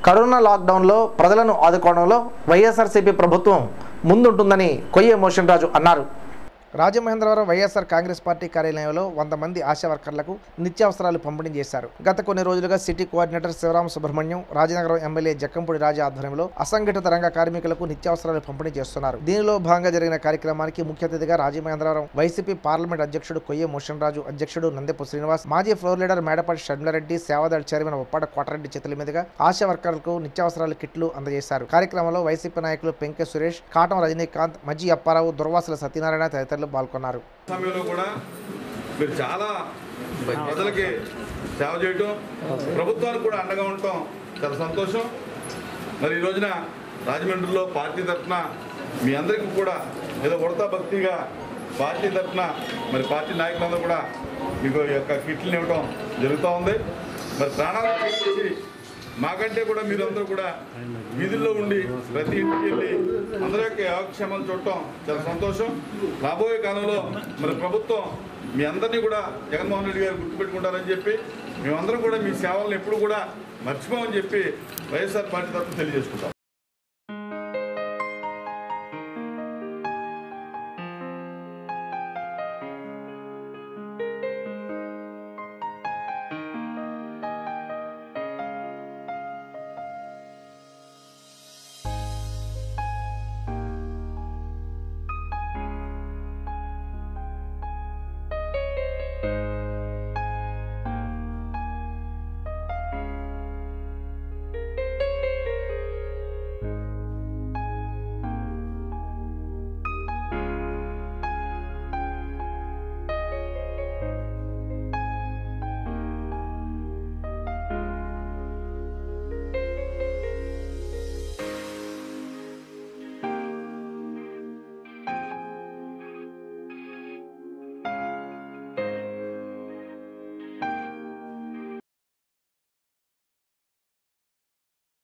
corona లాక్డౌన్లో ప్రజలను ఆదుకోవడంలో వైఎస్ఆర్సీపీ ప్రభుత్వం ముందుంటుందని కొయ్య మోషన్ రాజు అన్నారు రాజమహేంద్రవరం వైఎస్ఆర్ కాంగ్రెస్ పార్టీ కార్యాలయంలో వంద మంది ఆశా వర్కర్లకు నిత్యావసరాలు పంపిణీ చేశారు గత కొన్ని రోజులుగా city coordinator Sivarama Subrahmanyam Rajanagaram MLA Jakkampudi Raja ఆధ్వర్యంలో అసంఘటిత రంగ కార్మికులకు నిత్యావసరాలు పంపిణీ చేస్తున్నారు దీనిలో భాగంగా జరిగిన కార్యక్రమానికి ముఖ్య అతిథిగా రాజమహేంద్రవరం వైసీపీ పార్లమెంట్ అధ్యక్షుడు కొయ్య మోషన్ రాజు అధ్యక్షుడు నందెపు శ్రీనివాస్ మాజీ ఫ్లోర్ లీడర్ మేడపాటి షర్మిలారెడ్డి సేవాదళ చైర్మన్ ఉప్పాడ కోటరెడ్డి చేతుల మీదుగా ఆశా వర్కర్లకు నిత్యావసరాలు కిట్లు అందజేశారు కార్యక్రమంలో వైసీపీ నాయకులు పెంకె సురేష్ కాటం రజనీకాంత్ మజ్జి అప్పారావు దుర్వాసుల సత్యనారాయణ తదితరులు పాల్గొన్నారు సమయంలో కూడా మీరు చాలా ప్రజలకి సేవ చేయటం ప్రభుత్వానికి కూడా అండగా ఉండటం చాలా సంతోషం మరి ఈ రోజున రాజమండ్రిలో పార్టీ తరఫున మీ అందరికీ కూడా ఏదో ఉడతా భక్తిగా పార్టీ తరఫున మరి పార్టీ నాయకులందరూ కూడా మీకు ఈ యొక్క కిట్లను ఇవ్వటం జరుగుతూ ఉంది మరి ప్రాణాలు తెగించి మాకంటే కూడా మీరందరూ కూడా వీధుల్లో ఉండి ప్రతి ఇంటికి వెళ్ళి అందరి యొక్క యోగక్షేమాలు చూడటం చాలా సంతోషం రాబోయే కాలంలో మరి ప్రభుత్వం మీ అందరినీ కూడా జగన్మోహన్ రెడ్డి గారు గుర్తుపెట్టుకుంటారని చెప్పి మేమందరం కూడా మీ సేవలను ఎప్పుడు కూడా మర్చిపోమని చెప్పి వైఎస్ఆర్ పార్టీ తరఫున తెలియజేసుకుంటాం